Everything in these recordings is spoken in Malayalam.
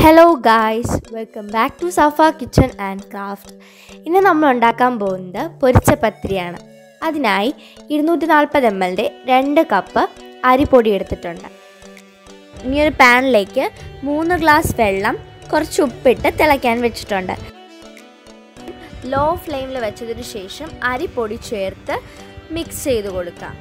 hello guys welcome back to Safa kitchen and craft ഇന്ന് നമ്മൾ ഉണ്ടാക്കാൻ പോകുന്നത് പൊരിച്ച പത്തിരിയാണ് അതിനായി ഇരുന്നൂറ്റി നാൽപ്പത് എം എല്ലിൻ്റെ രണ്ട് കപ്പ് അരിപ്പൊടി എടുത്തിട്ടുണ്ട് ഇനി ഒരു പാനിലേക്ക് മൂന്ന് ഗ്ലാസ് വെള്ളം കുറച്ച് ഉപ്പിട്ട് തിളയ്ക്കാൻ വെച്ചിട്ടുണ്ട് ലോ ഫ്ലെയിമിൽ വെച്ചതിന് ശേഷം അരിപ്പൊടി ചേർത്ത് മിക്സ് ചെയ്ത് കൊടുക്കാം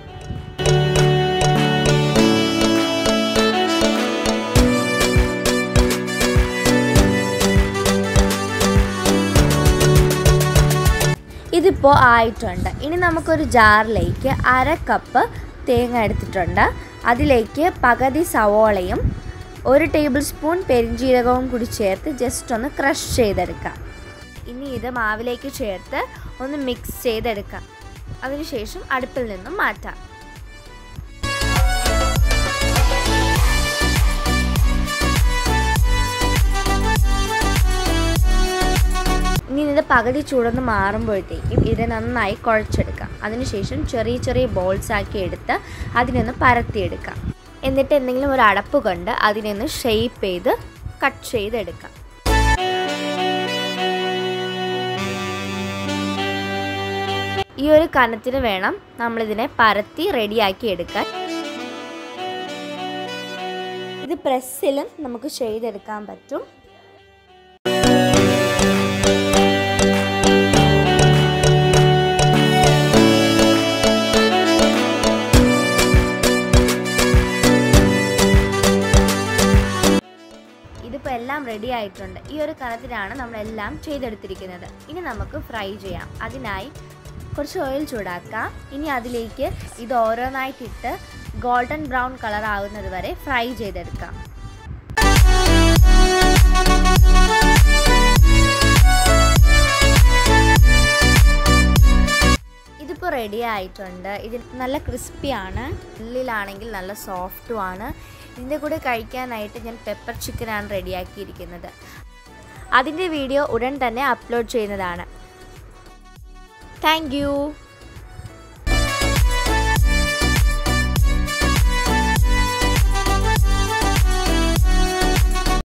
ഇതിപ്പോൾ ആയിട്ടുണ്ട് ഇനി നമുക്കൊരു ജാറിലേക്ക് അര കപ്പ് തേങ്ങ എടുത്തിട്ടുണ്ട് അതിലേക്ക് പകുതി സവോളയും ഒരു ടേബിൾ സ്പൂൺ പെരിഞ്ജീരകവും കൂടി ചേർത്ത് ജസ്റ്റ് ഒന്ന് ക്രഷ് ചെയ്തെടുക്കാം ഇനി ഇത് മാവിലേക്ക് ചേർത്ത് ഒന്ന് മിക്സ് ചെയ്തെടുക്കാം അതിനുശേഷം അടുപ്പിൽ നിന്നും മാറ്റാം ഇനി ഇത് പകുതി ചൂടൊന്ന് മാറുമ്പോഴത്തേക്കും ഇത് നന്നായി കുഴച്ചെടുക്കാം അതിനുശേഷം ചെറിയ ചെറിയ ബോൾസ് ആക്കി എടുത്ത് അതിനൊന്ന് പരത്തിയെടുക്കാം എന്നിട്ട് എന്തെങ്കിലും ഒരു അടപ്പ് കൊണ്ട് അതിനൊന്ന് ഷെയ്പ്പ് ചെയ്ത് കട്ട് ചെയ്തെടുക്കാം ഈ ഒരു കനത്തിന് വേണം നമ്മളിതിനെ പരത്തി റെഡിയാക്കി എടുക്കാൻ ഇത് പ്രസ്സിലും നമുക്ക് ചെയ്തെടുക്കാൻ പറ്റും ഇതിപ്പോൾ എല്ലാം റെഡി ആയിട്ടുണ്ട് ഈ ഒരു കനത്തിലാണ് നമ്മളെല്ലാം ചെയ്തെടുത്തിരിക്കുന്നത് ഇനി നമുക്ക് ഫ്രൈ ചെയ്യാം അതിനായി കുറച്ച് ഓയിൽ ചൂടാക്കാം ഇനി അതിലേക്ക് ഇത് ഓരോന്നായിട്ടിട്ട് ഗോൾഡൻ ബ്രൗൺ കളർ ആകുന്നത് വരെ ഫ്രൈ ചെയ്തെടുക്കാം ഇതിപ്പോൾ റെഡി ആയിട്ടുണ്ട് ഇത് നല്ല ക്രിസ്പിയാണ് ഉള്ളിലാണെങ്കിൽ നല്ല സോഫ്റ്റുമാണ് ഇതിൻ്റെ കൂടെ കഴിക്കാനായിട്ട് ഞാൻ പെപ്പർ ചിക്കനാണ് റെഡിയാക്കിയിരിക്കുന്നത് അതിൻ്റെ വീഡിയോ ഉടൻ തന്നെ അപ്ലോഡ് ചെയ്യുന്നതാണ് താങ്ക്